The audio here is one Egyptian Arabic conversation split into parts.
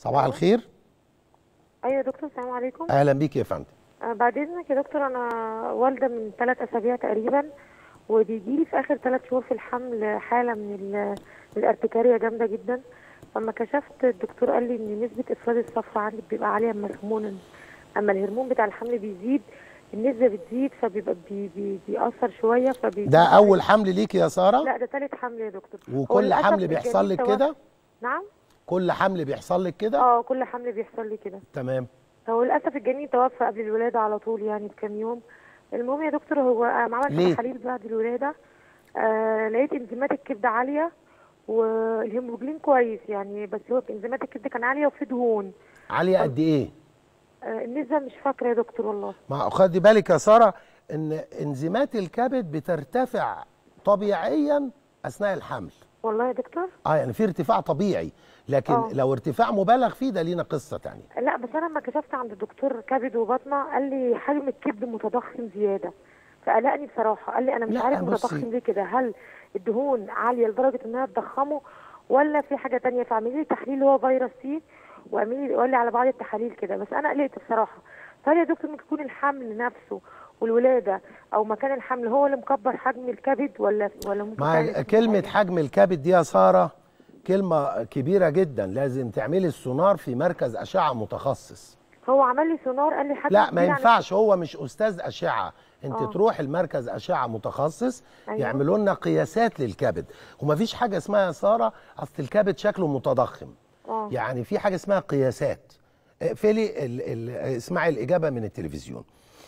صباح الخير ايوه يا دكتور السلام عليكم اهلا بيك يا فندم آه، بعد اذنك يا دكتور انا والده من ثلاث اسابيع تقريبا وبيجي لي في اخر ثلاث شهور في الحمل حاله من ال- من الارتكاريه جامده جدا لما كشفت الدكتور قال لي ان نسبه افراز الصفرة عندي بيبقى عاليه اما الهرمون اما الهرمون بتاع الحمل بيزيد النسبه بتزيد فبيبقى بي بي بيأثر شويه فبي ده اول حمل ليك يا ساره لا ده ثالث حمل يا دكتور هو وكل للأسف حمل بيحصل لك الجنين كده توفى. نعم كل حمل بيحصل لك كده اه كل حمل بيحصل لي كده تمام هو للاسف الجنين توفى قبل الولاده على طول يعني بكام يوم المهم يا دكتور هو أنا عملت ليه؟ تحاليل بعد الولاده آه لقيت انزيمات الكبد عاليه والهيموجلين كويس يعني بس هو انزيمات الكبد كان عاليه وفي دهون عاليه قد ايه آه النسبه مش فاكره يا دكتور والله ما خدي بالك يا ساره ان انزيمات الكبد بترتفع طبيعيا اثناء الحمل والله يا دكتور اه يعني في ارتفاع طبيعي لكن آه. لو ارتفاع مبالغ فيه ده لينا قصه تانية لا بس انا لما كشفت عند الدكتور كبد وبطنه قال لي حجم الكبد متضخم زياده فقلقني بصراحه قال لي انا مش لا، عارف بصي. متضخم ليه كده هل الدهون عاليه لدرجه انها تضخمه ولا في حاجه تانية فاعملي لي تحليل هو فيروس سي واعملي لي قال لي على بعض التحاليل كده بس انا قلقت بصراحه فهل يا دكتور ممكن يكون الحمل نفسه والولاده او مكان الحمل هو اللي مكبر حجم الكبد ولا ولا ممكن مع فعلا كلمه حاجة؟ حجم الكبد دي يا ساره كلمه كبيره جدا لازم تعملي السونار في مركز اشعه متخصص هو عمل لي سونار قال لي حجم لا ما كبير عن- ينفعش هو مش استاذ اشعه انت آه. تروح المركز اشعه متخصص أيوة. يعملوا لنا قياسات للكبد ومفيش حاجه اسمها يا ساره اصل الكبد شكله متضخم اه يعني في حاجه اسمها قياسات اقفلي ال- ال- اسمعي الاجابه من التلفزيون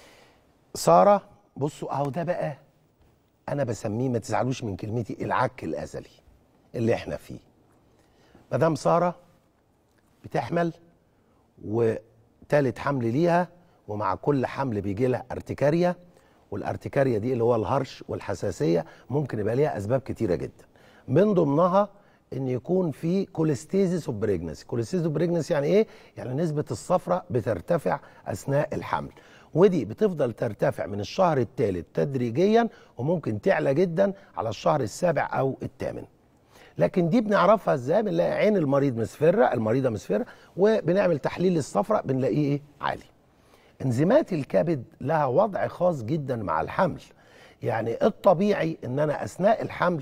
ساره بصوا اهو ده بقى انا بسميه ما تزعلوش من كلمتي العك الازلي اللي احنا فيه مدام ساره بتحمل وتالت حمل ليها ومع كل حمل بيجي لها ارتكاريا والارتكاريا دي اللي هو الهرش والحساسيه ممكن يبقى ليها اسباب كتيره جدا من ضمنها ان يكون في كوليستيزيس اوف بريجنسي كوليستيزيس اوف بريجنسي يعني ايه يعني نسبه الصفرة بترتفع اثناء الحمل ودي بتفضل ترتفع من الشهر الثالث تدريجيا وممكن تعلى جدا على الشهر السابع او الثامن لكن دي بنعرفها ازاي بنلاقي عين المريض مصفره المريضه مصفره وبنعمل تحليل للصفرة بنلاقيه ايه عالي انزيمات الكبد لها وضع خاص جدا مع الحمل يعني الطبيعي ان انا اثناء الحمل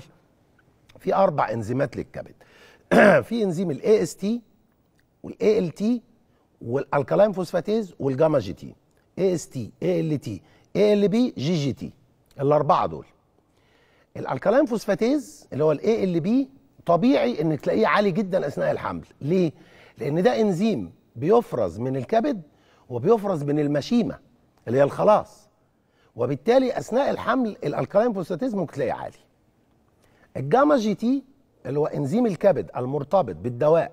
في اربع انزيمات للكبد في انزيم الاي اس تي والاي ال تي والالكالاين فوسفاتيز والجاما جي تي اي اس تي اي ال تي اي ال بي جي جي تي الاربعه دول الالكالاين فوسفاتيز اللي هو الاي ال بي طبيعي انك تلاقيه عالي جدا اثناء الحمل ليه لان ده انزيم بيفرز من الكبد وبيفرز من المشيمه اللي هي الخلاص وبالتالي اثناء الحمل الالكالاين فوسفاتيز ممكن تلاقيه عالي الجاما جي تي اللي هو انزيم الكبد المرتبط بالدواء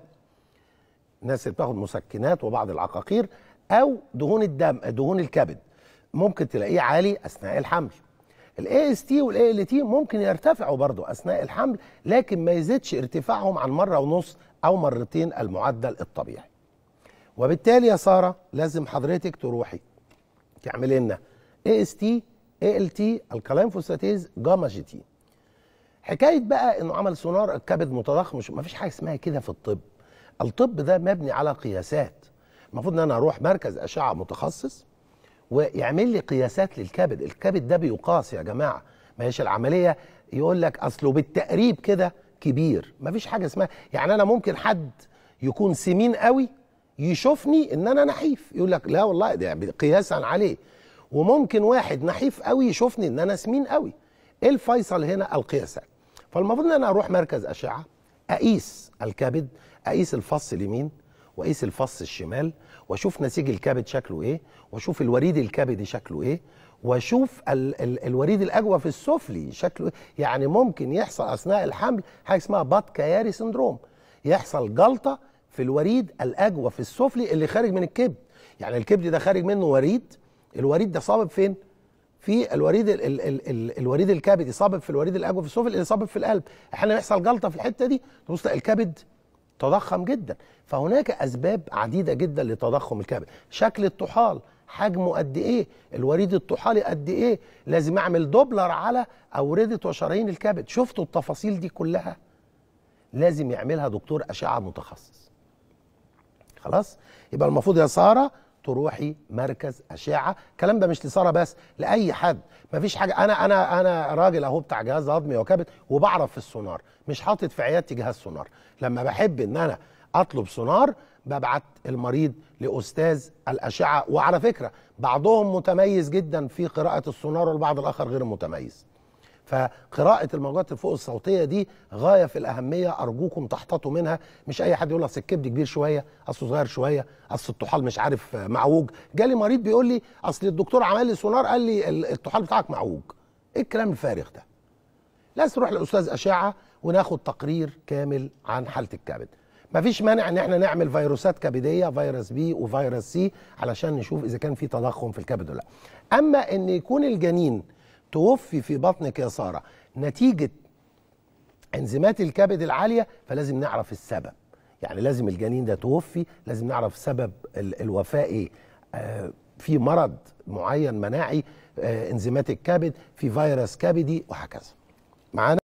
الناس اللي بتاخد مسكنات وبعض العقاقير او دهون الدم دهون الكبد ممكن تلاقيه عالي اثناء الحمل الاي اس تي والاي ال تي ممكن يرتفعوا برضو اثناء الحمل لكن ما يزيدش ارتفاعهم عن مره ونص او مرتين المعدل الطبيعي وبالتالي يا ساره لازم حضرتك تروحي تعملي لنا اي اس تي اي ال تي الكلاين فوسفاتيز جاما جي تي حكايه بقى انه عمل سونار الكبد متضخم مش مفيش حاجه اسمها كده في الطب الطب ده مبني على قياسات المفروض ان انا اروح مركز اشعه متخصص ويعمل لي قياسات للكبد الكبد ده بيقاس يا جماعه ما هيش العمليه يقول لك اصله بالتقريب كده كبير مفيش حاجه اسمها يعني انا ممكن حد يكون سمين قوي يشوفني ان انا نحيف يقول لك لا والله ده قياسا عليه وممكن واحد نحيف قوي يشوفني ان انا سمين قوي ايه الفيصل هنا القياسات فالمفروض ان انا اروح مركز اشعه اقيس الكبد اقيس الفص اليمين واقيس الفص الشمال واشوف نسيج الكبد شكله ايه واشوف الوريد الكبدي شكله ايه واشوف ال ال الوريد الاجوف السفلي شكله ايه يعني ممكن يحصل اثناء الحمل حاجه اسمها بات كياري سندروم يحصل جلطه في الوريد الاجوف السفلي اللي خارج من الكبد يعني الكبد ده خارج منه وريد الوريد ده صابب فين في الوريد ال ال ال ال الوريد الكبدي صابب في الوريد الاجوف السفلي اللي صابب في القلب احيانا يحصل جلطه في الحته دي تبص تلاقي الكبد تضخم جدا فهناك اسباب عديده جدا لتضخم الكبد شكل الطحال حجمه قد ايه الوريد الطحالي قد ايه لازم اعمل دوبلر على اورده وشرايين الكبد شفتوا التفاصيل دي كلها لازم يعملها دكتور اشعه متخصص خلاص يبقى المفروض يا ساره تروحي مركز اشعه الكلام ده مش لساره بس لاي حد مفيش حاجه انا انا انا راجل اهو بتاع جهاز هضمي وكبد وبعرف في السونار مش حاطط في عيادتي جهاز سونار لما بحب ان انا اطلب سونار ببعت المريض لاستاذ الاشعه وعلى فكره بعضهم متميز جدا في قراءه السونار والبعض الاخر غير متميز فقراءة الموجات الفوق الصوتية دي غاية في الأهمية أرجوكم تحتطوا منها مش أي حد يقول أصل الكبد كبير شوية أصله صغير شوية أصل الطحال مش عارف معوج جالي مريض بيقول لي أصل الدكتور عمل لي سونار قال لي الطحال بتاعك معوج إيه الكلام الفارغ ده لازم نروح لأستاذ أشعة وناخد تقرير كامل عن حالة الكبد مفيش مانع ان احنا نعمل فيروسات كبديه فيروس بي وفيروس سي علشان نشوف اذا كان في تضخم في الكبد ولا لا اما ان يكون الجنين توفي في بطنك يا ساره نتيجه انزيمات الكبد العاليه فلازم نعرف السبب يعني لازم الجنين ده توفي لازم نعرف سبب الوفاه ايه آه في مرض معين مناعي آه انزيمات الكبد في فيروس كبدي وهكذا معانا